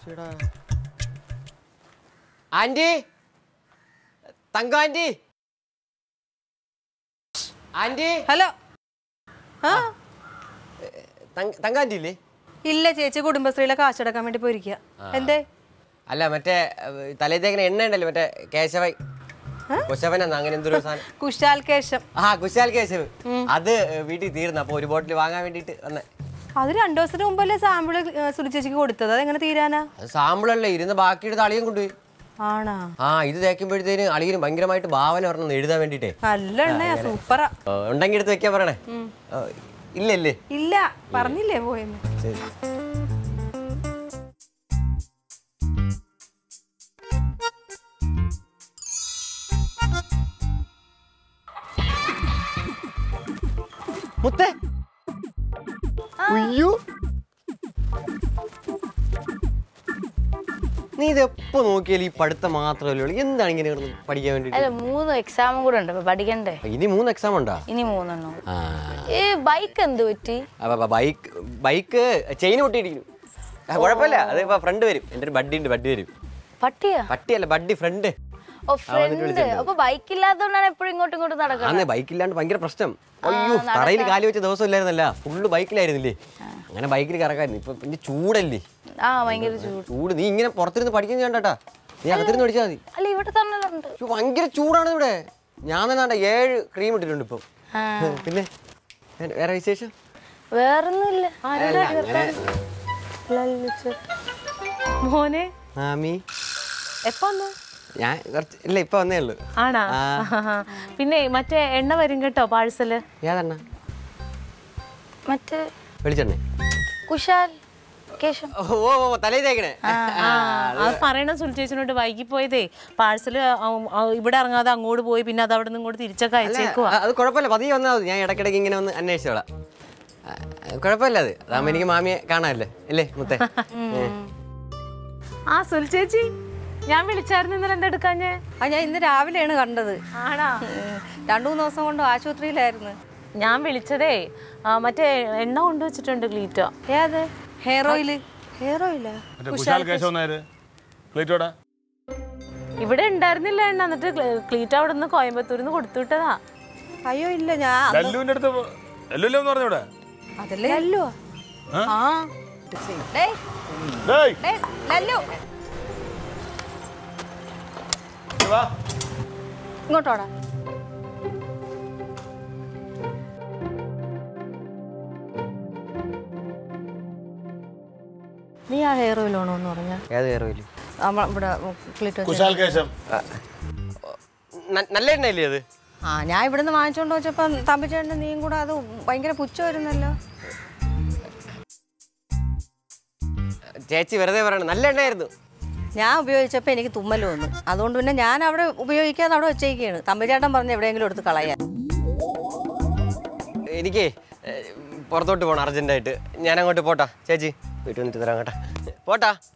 ശ്ശെടാ. Aunty Thankam aunty aunty hello ആ തങ്ക- തങ്കം anti ഇല്ലേ ഇല്ല ചേച്ചി കുടുംബശ്രീയിലെ കാശടക്കാൻ വേണ്ടി പോയിരിക്കുക എന്തേ അല്ല മറ്റേ ഏഹ്, തലേത്തേക്കിന് എണ്ണ ഉണ്ടല്ലോ മറ്റേ കേശവൻ കുശവൻ എന്നാ അങ്ങനെ എന്തൊരു സാധനം കുശാൽ കേശം ആ കുശാൽ കേശവ് അത് ഏഹ്, വീട്ടിൽ തീർന്നു അപ്പൊ ഒരു ബോട്ടിൽ വാങ്ങാൻ വേണ്ടിട്ട് വന്നേ അത് രണ്ടു ദിവസത്തിന് മുമ്പല്ലേ സാമ്പിള് സുലി ചേച്ചിക്ക് കൊടുത്തത് അതെങ്ങനെ തീരാനാ അത് സാമ്പിളല്ലേ ഇരുന്ന് ബാക്കിയെടുത്ത് അളിയും കൊണ്ടുപോയി ആണാ ആ ഇത് തേക്കുമ്പോഴത്തേന് അളിയന് ഭയങ്കരമായിട്ട് ഭാവന പറഞ്ഞു എഴുതാൻ വേണ്ടിട്ടേ നല്ല എണ്ണയാ സൂപ്പറാ ഉണ്ടെങ്കിൽ എടുത്ത് വെക്കാൻ പറയണേ ഓ, ഇല്ല ഇല്ലേ ഇല്ല പറഞ്ഞില്ലേ പോയെന്ന് ശരി മുത്തേ ഉയ്യോ നീ ഇത് എപ്പോ നോക്കിയാലും ഈ പഠിത്തം മാത്രമല്ലേ ഉള്ളൂ എന്താണ് ഇങ്ങനെ കിടന്ന് പഠിക്കാൻ വേണ്ടിട്ട് അല്ല മൂന്ന് എക്സാമും കൂടെ ഉണ്ട് അപ്പൊ പഠിക്കണ്ടേ ഇനി മൂന്ന് എക്സാം ഉണ്ടാ ഇനി മൂന്നെണ്ണം ആ ഈ ബൈക്ക് എന്ത് പറ്റി അപ്പൊ ബൈക്ക് ബൈക്ക് ചെയിൻ പൊട്ടിയിടിക്കുന്നു ആ, കുഴപ്പമില്ല അത് ഇപ്പൊ ഫ്രണ്ട് വരും എൻ്റെ ഒരു ബഡ്ഡി ഉണ്ട് ബഡ്ഡി വരും പട്ടിയാ പട്ടിയല്ല ബഡ്ഡി ഫ്രണ്ട് ഓ ഫ്രണ്ട് അപ്പൊ ബൈക്ക് ഇല്ലാത്തതുകൊണ്ടാണ് എപ്പോഴും ഇങ്ങോട്ടും ഇങ്ങോട്ടും നടക്കുന്നത് അന്ന് ബൈക്കില്ലാണ്ട് ഭയങ്കര പ്രശ്നം അയ്യോ തറയിൽ കാലി വെച്ച ദിവസം ഇല്ലായിരുന്നല്ല ഫുള്ള് ബൈക്കിലായിരുന്നില്ലേ അങ്ങനെ ബൈക്കിൽ കറക്കായിരുന്നു ഇപ്പൊ പിന്നെ ചൂടല്ലേ ആ ഭയങ്കര ചൂട് ചൂട് നീ ഇങ്ങനെ പുറത്തിരുന്ന് പഠിക്കുന്ന കണ്ടാ നീ അകത്തിരുന്ന് പഠിച്ചാൽ മതി അല്ല ഇവിടെ തണലുണ്ട് അയ്യോ, ഭയങ്കര ചൂടാണ് ഇവിടെ ഞാൻ തന്നെ ആണ്ടെ ഏഴ് ക്രീം ഇട്ടിട്ടുണ്ട് ഇപ്പം ആ. പിന്നെ വേറെ വിശേഷം വേറൊന്നുമില്ല അല്ല, അങ്ങനെ മോനെ മാമി എപ്പോ വന്നു ഞാൻ കുറച്ച് ഇല്ല ഇപ്പൊ വന്നേ ഉള്ളൂ ആണാ ആ. പിന്നെ മറ്റേ എണ്ണ വരും കേട്ടോ പാഴ്സല് ഏതെണ്ണ മറ്റേ വെളിച്ചെണ്ണേ കുശാൽ കേശം ഓ ഓ ഓ, തലയിൽ തേക്കണേ ആ അത് പറയണ സുൽച്ചേച്ചിനോട് വൈകി പോയതേ പാഴ്സല് ഇവിടെ ഇറങ്ങാതെ അങ്ങോട്ട് പോയി പിന്നെ അത് അവിടെ നിന്ന് ഇങ്ങോട്ട് തിരിച്ചൊക്കെ അയച്ചേക്കുവാ ആ, അത് കുഴപ്പമില്ല പതിയെ വന്നാൽ മതി ഞാൻ ഇടയ്ക്കിടയ്ക്ക് ഇങ്ങനെ വന്ന് അന്വേഷിച്ചോളാം ആ, കുഴപ്പമില്ല അത് അതാകുമ്പോൾ എനിക്ക് മാമിയെ കാണാമല്ലേ അല്ലേ മുത്തേ ആ സുൽച്ചേച്ചി ഞാൻ വിളിച്ചായിരുന്നു ഇന്നലെ എന്തെടുക്കാഞ്ഞേ ആ ഞാൻ ഇന്ന് രാവിലെയാണ് കണ്ടത് ആണാ ഉം. രണ്ടു മൂന്ന് ദിവസം കൊണ്ട് ആശുപത്രിയിലായിരുന്നു ഞാൻ വിളിച്ചതേ ആ, മറ്റേ എണ്ണ കൊണ്ടുവച്ചിട്ടുണ്ട് ക്ലീറ്റോ ഏത് ഹെയർ ഓയില് ഹെയർ ഓയിലാ മറ്റേ കുശാൽ കേശവൻ നായര് ക്ലീറ്റോടെ ഇവിടെ ഉണ്ടായിരുന്നില്ല എണ്ണ എന്നിട്ട് ക്ലീ- ക്ലീറ്റോ അവിടെ നിന്ന് കോയമ്പത്തൂരിൽ നിന്ന് കൊടുത്തു വിട്ടതാ അയ്യോ ഇല്ല ഞാൻ അന്ന് ലല്ലുവിന്റെ അടുത്ത് ലല്ലുല്ലേ എന്ന് പറഞ്ഞു ഇവിടെ അതല്ലേ ലല്ലു ആ ഡേയ്, ഡേയ് ഡേയ്, ലല്ലു ഇങ്ങ് വാ ഇങ്ങോട്ടോടാ നീ ആ ഹെയർ ഓയിൽ ആണോ എന്ന് പറഞ്ഞ ഏത് കയറില്ല ഇവിടെ ക്ലിറ്റ് വെച്ച് കുശാൽ കേശം നല്ല എണ്ണയല്ലേ അത് ആ ഞാൻ ഇവിടുന്ന് വാങ്ങിച്ചോണ്ട് വെച്ചപ്പം തമ്പിച്ചേട്ടൻ്റെ നീയും കൂടെ അത് ഭയങ്കര പുച്ഛമായിരുന്നല്ലോ ചേച്ചി വെറുതെ പറയണം നല്ല എണ്ണയായിരുന്നു ഞാൻ ഉപയോഗിച്ചപ്പോൾ എനിക്ക് തുമ്മൽ വന്നു അതുകൊണ്ട് പിന്നെ ഞാൻ അവിടെ ഉപയോഗിക്കാതെ അവിടെ വെച്ചേക്കാണ് തമ്പിച്ചേട്ടൻ പറഞ്ഞ് എവിടെയെങ്കിലും എടുത്ത് കളയാൻ എനിക്ക് പുറത്തോട്ട് പോകണം അർജന്റായിട്ട് ഞാൻ അങ്ങോട്ട് പോട്ടാ ചേച്ചി വീട്ടിൽ വന്നിട്ട് തരാം കേട്ടാ പോട്ടാ